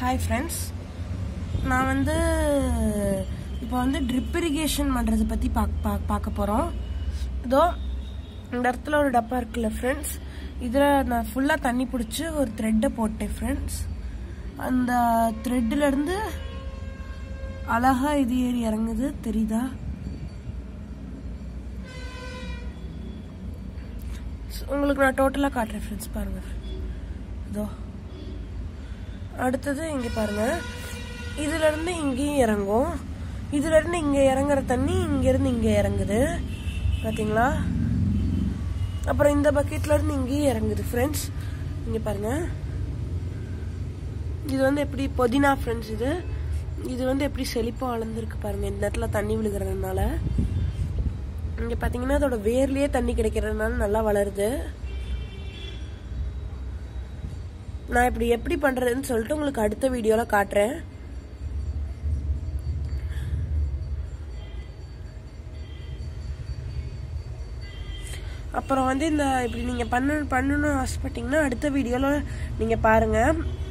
hi friends நான் வந்து இப்போ வந்து ட்ரிப் இரிகேஷன் பண்ணுறதை பற்றி பார்க்க பா பார்க்க போகிறோம் இதோ இந்த இடத்துல ஒரு டப்பா இருக்குல்ல ஃப்ரெண்ட்ஸ் இதில் நான் ஃபுல்லாக தண்ணி பிடிச்சி ஒரு த்ரெட்டை போட்டேன் ஃப்ரெண்ட்ஸ் அந்த த்ரெட்டிலேருந்து அழகா இது ஏறி இறங்குது தெரியுதா உங்களுக்கு நான் டோட்டலாக காட்டுறேன் ஃப்ரெண்ட்ஸ் பாருங்கள் இதோ அடுத்தது இங்கே பாருங்க இதுல இருந்து இங்கேயும் இறங்கும் இதுல இருந்து இங்க இறங்குற தண்ணி இங்க இருந்து இங்க இறங்குது பாத்தீங்களா அப்புறம் இந்த பக்கெட்ல இருந்து இங்கேயும் இறங்குது ஃப்ரெண்ட்ஸ் இங்க பாருங்க இது வந்து எப்படி புதினா ஃப்ரெண்ட்ஸ் இது இது வந்து எப்படி செழிப்பா வளர்ந்துருக்கு பாருங்க இந்த இடத்துல தண்ணி விழுகிறதுனால இங்க பாத்தீங்கன்னா அதோட வேர்லயே தண்ணி கிடைக்கிறதுனால நல்லா வளருது நான் இப்படி எப்படி பண்றதுன்னு சொல்லிட்டு உங்களுக்கு அடுத்த வீடியோல காட்டுறேன் அப்புறம் வந்து இந்த இப்படி நீங்க பண்ண பண்ணணும்னு ஆசைப்பட்டீங்கன்னா அடுத்த வீடியோல நீங்க பாருங்க